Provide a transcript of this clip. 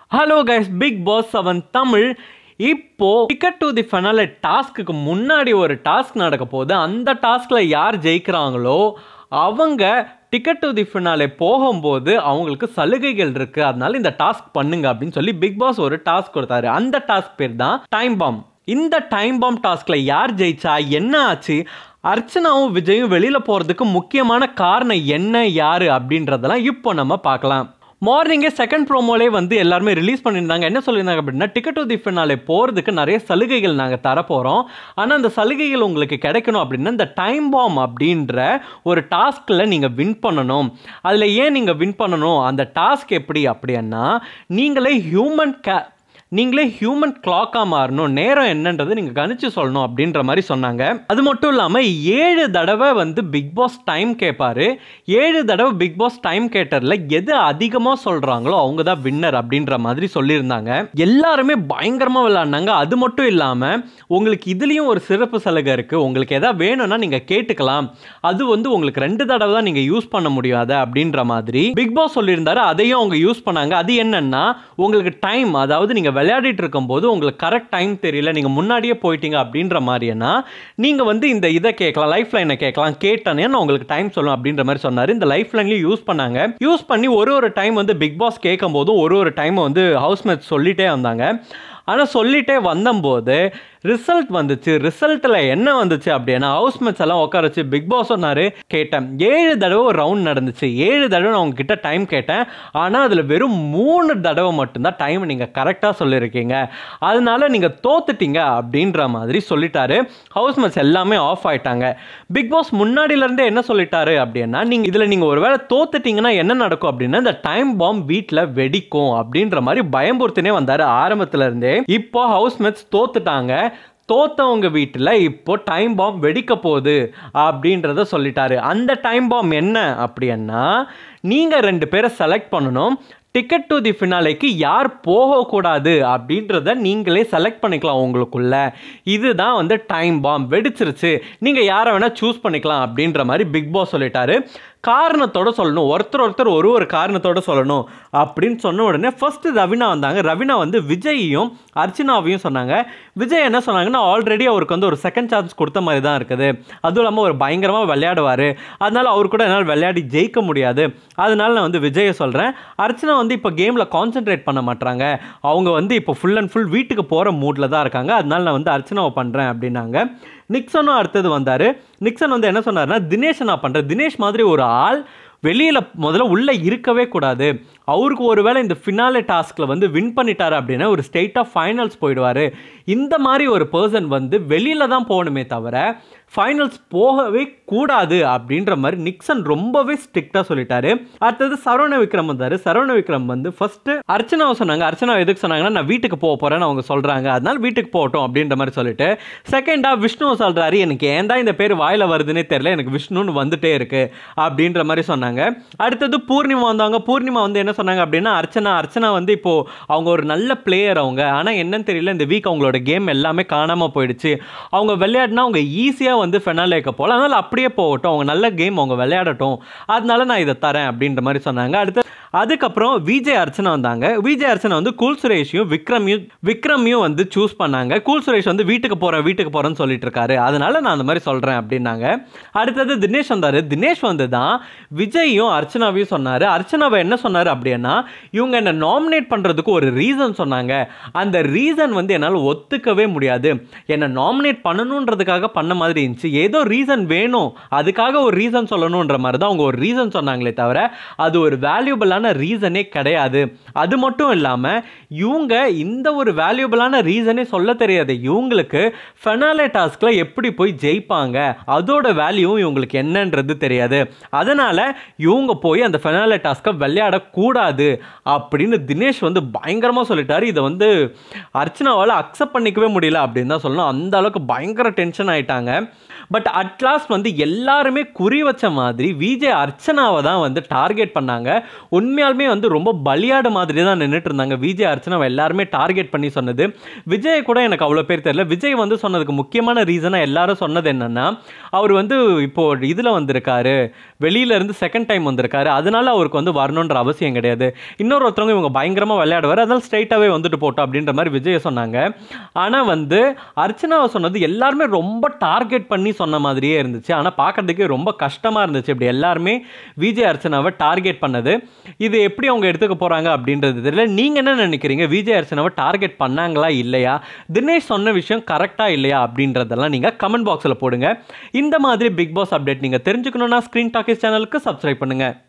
hello guys Bigg Boss seven Tamil இப்போ ticket to the finale டாஸ்க்குக்கு முன்னாடி ஒரு டாஸ்க் நடக்க போகுது அந்த டாஸ்கில் யார் ஜெயிக்கிறாங்களோ அவங்க டிக்கெட் டு தி ஃபினாலே போகும்போது அவங்களுக்கு சலுகைகள் இருக்கு அதனால இந்த டாஸ்க் பண்ணுங்க அப்படின்னு சொல்லி பிக் பாஸ் ஒரு டாஸ்க் கொடுத்தாரு அந்த டாஸ்க் பேர் தான் டைம் பாம் இந்த டைம் பாம் டாஸ்க்ல யார் ஜெயிச்சா என்ன ஆச்சு அர்ச்சனாவும் விஜயும் வெளியில போறதுக்கு முக்கியமான காரணம் என்ன யாரு அப்படின்றதெல்லாம் இப்போ நம்ம பார்க்கலாம் மார்னிங்கே செகண்ட் ப்ரோமோலே வந்து எல்லாருமே ரிலீஸ் பண்ணியிருந்தாங்க என்ன சொல்லியிருந்தாங்க அப்படின்னா டிக்கெட் டு தி ஃபினாலே போகிறதுக்கு நிறைய சலுகைகள் நாங்கள் தரப்போகிறோம் ஆனால் அந்த சலுகைகள் உங்களுக்கு கிடைக்கணும் அப்படின்னா இந்த டைம் பாம் அப்படின்ற ஒரு டாஸ்கில் நீங்கள் வின் பண்ணணும் அதில் ஏன் நீங்கள் வின் பண்ணணும் அந்த டாஸ்க் எப்படி அப்படின்னா நீங்களே ஹியூமன் கே நீங்களே ஹியூமன் கிளாக்காக மாறணும் நேரம் என்னன்றது நீங்கள் கணிச்சு சொல்லணும் அப்படின்ற மாதிரி சொன்னாங்க அது மட்டும் இல்லாமல் ஏழு தடவை வந்து பிக் பாஸ் டைம் கேட்பாரு ஏழு தடவை பிக் பாஸ் டைம் கேட்டரில் எது அதிகமாக சொல்கிறாங்களோ அவங்க தான் வின்னர் அப்படின்ற மாதிரி சொல்லியிருந்தாங்க எல்லாருமே பயங்கரமாக விளையாடினாங்க அது மட்டும் இல்லாமல் உங்களுக்கு இதுலேயும் ஒரு சிறப்பு சலுகை இருக்குது உங்களுக்கு எதாவது வேணும்னா நீங்கள் கேட்டுக்கலாம் அது வந்து உங்களுக்கு ரெண்டு தடவை தான் நீங்கள் யூஸ் பண்ண முடியும் அதை அப்படின்ற மாதிரி பிக் பாஸ் சொல்லியிருந்தாரு அதையும் அவங்க யூஸ் பண்ணாங்க அது என்னன்னா உங்களுக்கு டைம் அதாவது நீங்கள் விளையாடிட்டு இருக்கும்போது உங்களுக்கு கரெக்ட் டைம் தெரியல நீங்கள் முன்னாடியே போயிட்டீங்க அப்படின்ற மாதிரினா நீங்கள் வந்து இந்த இதை கேட்கலாம் லைஃப் லைனை கேட்கலாம் கேட்டனே நான் உங்களுக்கு டைம் சொல்லும் அப்படின்ற மாதிரி சொன்னார் இந்த லைஃப் லைன்லையும் யூஸ் பண்ணாங்க யூஸ் பண்ணி ஒரு ஒரு டைம் வந்து பிக் பாஸ் கேட்கும் போதும் ஒரு ஒரு டைம் வந்து ஹவுஸ்மேட்ஸ் சொல்லிட்டே வந்தாங்க ஆனால் சொல்லிட்டே வந்தம்போது ரிசல்ட் வந்துச்சு ரிசல்ட்டில் என்ன வந்துச்சு அப்படின்னா ஹவுஸ்மேட்ஸ் எல்லாம் உட்கார வச்சு பிக் பாஸ் சொன்னார் கேட்டேன் ஏழு தடவை ஒரு ரவுண்ட் நடந்துச்சு ஏழு தடவை நான் உங்ககிட்ட டைம் கேட்டேன் ஆனால் அதில் வெறும் மூணு தடவை மட்டும்தான் டைம் நீங்கள் கரெக்டாக சொல்லியிருக்கீங்க அதனால நீங்கள் தோத்துட்டீங்க அப்படின்ற மாதிரி சொல்லிட்டாரு ஹவுஸ்மேட்ஸ் எல்லாமே ஆஃப் ஆயிட்டாங்க பிக் பாஸ் முன்னாடியிலேருந்தே என்ன சொல்லிட்டாரு அப்படின்னா நீங்கள் இதில் நீங்கள் ஒரு வேளை தோத்துட்டீங்கன்னா என்ன நடக்கும் அப்படின்னா இந்த டைம் பாம் வீட்டில் வெடிக்கும் அப்படின்ற மாதிரி பயம்புறுத்தினே வந்தார் ஆரம்பத்துல இருந்தே இப்போ ஹவுஸ்மேட்ஸ் தோத்துட்டாங்க தோத்தவங்க வீட்டில் இப்போ டைம் பாம் வெடிக்க போகுது அப்படின்றத சொல்லிட்டாரு அந்த டைம் பாம் என்ன அப்படின்னா நீங்கள் ரெண்டு பேரை செலக்ட் பண்ணணும் டிக்கெட் டு தி ஃபினாலேக்கு யார் போகக்கூடாது அப்படின்றத நீங்களே செலக்ட் பண்ணிக்கலாம் உங்களுக்குள்ள இதுதான் வந்து டைம் பாம் வெடிச்சிருச்சு நீங்கள் யாரை வேணால் சூஸ் பண்ணிக்கலாம் அப்படின்ற மாதிரி பிக் பாஸ் சொல்லிட்டாரு காரணத்தோட சொல்லணும் ஒருத்தர் ஒருத்தர் ஒரு ஒரு காரணத்தோட சொல்லணும் அப்படின்னு சொன்ன உடனே ஃபர்ஸ்ட் ரவினா வந்தாங்க ரவினா வந்து விஜயையும் அர்ச்சனாவையும் சொன்னாங்க விஜய் என்ன சொன்னாங்கன்னா ஆல்ரெடி அவருக்கு வந்து ஒரு செகண்ட் சான்ஸ் கொடுத்த மாதிரி தான் இருக்குது அதுவும் இல்லாமல் அவர் பயங்கரமாக விளையாடுவார் அதனால அவர் கூட என்னால் விளையாடி ஜெயிக்க முடியாது அதனால நான் வந்து விஜயை சொல்கிறேன் அர்ச்சனா வந்து இப்போ கேமில் கான்சென்ட்ரேட் பண்ண மாட்டாங்க அவங்க வந்து இப்போ ஃபுல் அண்ட் ஃபுல் வீட்டுக்கு போகிற மூடில் தான் இருக்காங்க அதனால நான் வந்து அர்ச்சனாவை பண்ணுறேன் அப்படின்னாங்க நிக்சனும் அடுத்தது வந்தார் நிக்சன் வந்து என்ன சொன்னார்னா தினேஷை நான் பண்ணுறேன் தினேஷ் மாதிரி ஒரு ஆள் வெளியில் முதல்ல உள்ளே இருக்கவே கூடாது அவருக்கு ஒருவேளை இந்த ஃபினாலே டாஸ்கில் வந்து வின் பண்ணிட்டாரு அப்படின்னா ஒரு ஸ்டேட் ஆஃப் ஃபைனல்ஸ் போயிடுவார் இந்த மாதிரி ஒரு பர்சன் வந்து வெளியில் தான் போகணுமே தவிர ஃபைனல்ஸ் போகவே கூடாது அப்படின்ற மாதிரி நிக்சன் ரொம்பவே ஸ்ட்ரிக்டாக சொல்லிட்டாரு அடுத்தது சரவண விக்ரம் வந்தார் சரவண விக்ரம் வந்து ஃபர்ஸ்ட் அர்ச்சனாவை சொன்னாங்க அர்ச்சனா எதுக்கு சொன்னாங்கன்னா நான் வீட்டுக்கு போக போகிறேன்னு அவங்க சொல்கிறாங்க அதனால வீட்டுக்கு போகட்டும் அப்படின்ற மாதிரி சொல்லிட்டு செகண்டாக விஷ்ணு சொல்கிறாரு எனக்கு ஏன் தான் இந்த பேர் வாயில் வருதுன்னே தெரியல எனக்கு விஷ்ணுன்னு வந்துட்டே இருக்கு அப்படின்ற மாதிரி சொன்னாங்க அடுத்தது பூர்ணிமா வந்தாங்க பூர்ணிமா வந்து என்ன சொன்னாங்க அப்படின்னா அர்ச்சனா அர்ச்சனா வந்து இப்போ அவங்க ஒரு நல்ல பிளேயர் அவங்க ஆனால் என்னன்னு தெரியல இந்த வீக் அவங்களோட கேம் எல்லாமே காணாமல் போயிடுச்சு அவங்க விளையாடினா அவங்க ஈஸியாக வந்து ஃபெனாலேக்க போகலாம் அதனால் அப்படியே போகட்டும் அவங்க நல்ல கேம் அவங்க விளையாடட்டும் அதனால நான் இதை தரேன் அப்படின்ற மாதிரி சொன்னாங்க அடுத்து அதுக்கப்புறம் விஜய் அர்ச்சனா வந்தாங்க விஜய் அர்ச்சனா வந்து கூல் சுரேஷையும் விக்ரமையும் விக்ரமையும் வந்து சூஸ் பண்ணாங்க கூல் சுரேஷ் வந்து வீட்டுக்கு போகிறேன் வீட்டுக்கு போகிறேன்னு சொல்லிட்டு இருக்காரு அதனால நான் அந்த மாதிரி சொல்கிறேன் அப்படின்னாங்க அடுத்தது தினேஷ் வந்தார் தினேஷ் வந்து தான் விஜயும் அர்ச்சனாவையும் சொன்னார் அர்ச்சனாவை என்ன சொன்னார் அப்படின்னா இவங்க என்னை நாமினேட் பண்ணுறதுக்கு ஒரு ரீசன் சொன்னாங்க அந்த ரீசன் வந்து என்னால் ஒத்துக்கவே முடியாது என்னை நாமினேட் பண்ணணுன்றதுக்காக பண்ண மாதிரி இருந்துச்சு ஏதோ ரீசன் வேணும் அதுக்காக ஒரு ரீசன் சொல்லணுன்ற மாதிரி தான் அவங்க ஒரு ரீசன் சொன்னாங்களே தவிர அது ஒரு வேல்யூபிளான ரீசனே கிடையாது அது மட்டும் இல்லாமல் இவங்க இந்த ஒரு வேல்யூபிளான ரீசனே சொல்ல தெரியாது இவங்களுக்கு ஃபெனாலே டாஸ்கில் எப்படி போய் ஜெயிப்பாங்க அதோட வேல்யூவும் இவங்களுக்கு என்னன்றது தெரியாது அதனால் இவங்க போய் அந்த ஃபெனாலே டாஸ்க்கை விளையாடக்கூடாது அப்படின்னு தினேஷ் வந்து பயங்கரமாக சொல்லிட்டாரு இதை வந்து அர்ச்சனாவால் அக்செப்ட் பண்ணிக்கவே முடியல அப்படின்னு தான் சொல்லணும் அந்த அளவுக்கு பயங்கர டென்ஷன் ஆயிட்டாங்க பட் அட்லாஸ்ட் வந்து எல்லாருமே குறி வச்ச மாதிரி விஜய் அர்ச்சனாவை தான் வந்து டார்கெட் பண்ணாங்க உண்மையாலுமே வந்து ரொம்ப பலியாடு மாதிரி தான் நின்றுட்டு இருந்தாங்க விஜய் அர்ச்சனாவை எல்லாருமே டார்கெட் பண்ணி சொன்னது விஜய் கூட எனக்கு அவ்வளோ பேர் தெரியல விஜய் வந்து சொன்னதுக்கு முக்கியமான ரீசனாக எல்லாரும் சொன்னது என்னன்னா அவர் வந்து இப்போ இதில் வந்திருக்காரு வெளியில இருந்து செகண்ட் டைம் வந்திருக்காரு அதனால அவருக்கு வந்து வரணுன்ற அவசியம் கிடையாது இன்னொரு ஒருத்தவங்க இவங்க பயங்கரமாக விளையாடுவார் அதனால ஸ்ட்ரைட்டாகவே வந்துட்டு போட்டோம் அப்படின்ற மாதிரி விஜய் சொன்னாங்க ஆனால் வந்து அர்ச்சனாவை சொன்னது எல்லாருமே ரொம்ப டார்கெட் பண்ணி சொன்ன மாதிரியே இருந்துச்சு ஆனால் பார்க்கறதுக்கே ரொம்ப கஷ்டமாக இருந்துச்சு இப்படி எல்லாருமே விஜய் அர்ச்சனாவை டார்கெட் பண்ணது இது எப்படி அவங்க எடுத்துக்க போகிறாங்க அப்படின்றது தெரியல நீங்கள் என்ன நினைக்கிறீங்க விஜய் அர்ச்சனாவை டார்கெட் பண்ணாங்களா இல்லையா தினேஷ் சொன்ன விஷயம் கரெக்டாக இல்லையா அப்படின்றதெல்லாம் நீங்கள் கமெண்ட் பாக்ஸில் போடுங்க இந்த மாதிரி பிக் பாஸ் அப்டேட் நீங்கள் தெரிஞ்சுக்கணுன்னா ஸ்க்ரீன் டாக்கிஸ் சேனலுக்கு சப்ஸ்கிரைப் பண்ணுங்கள்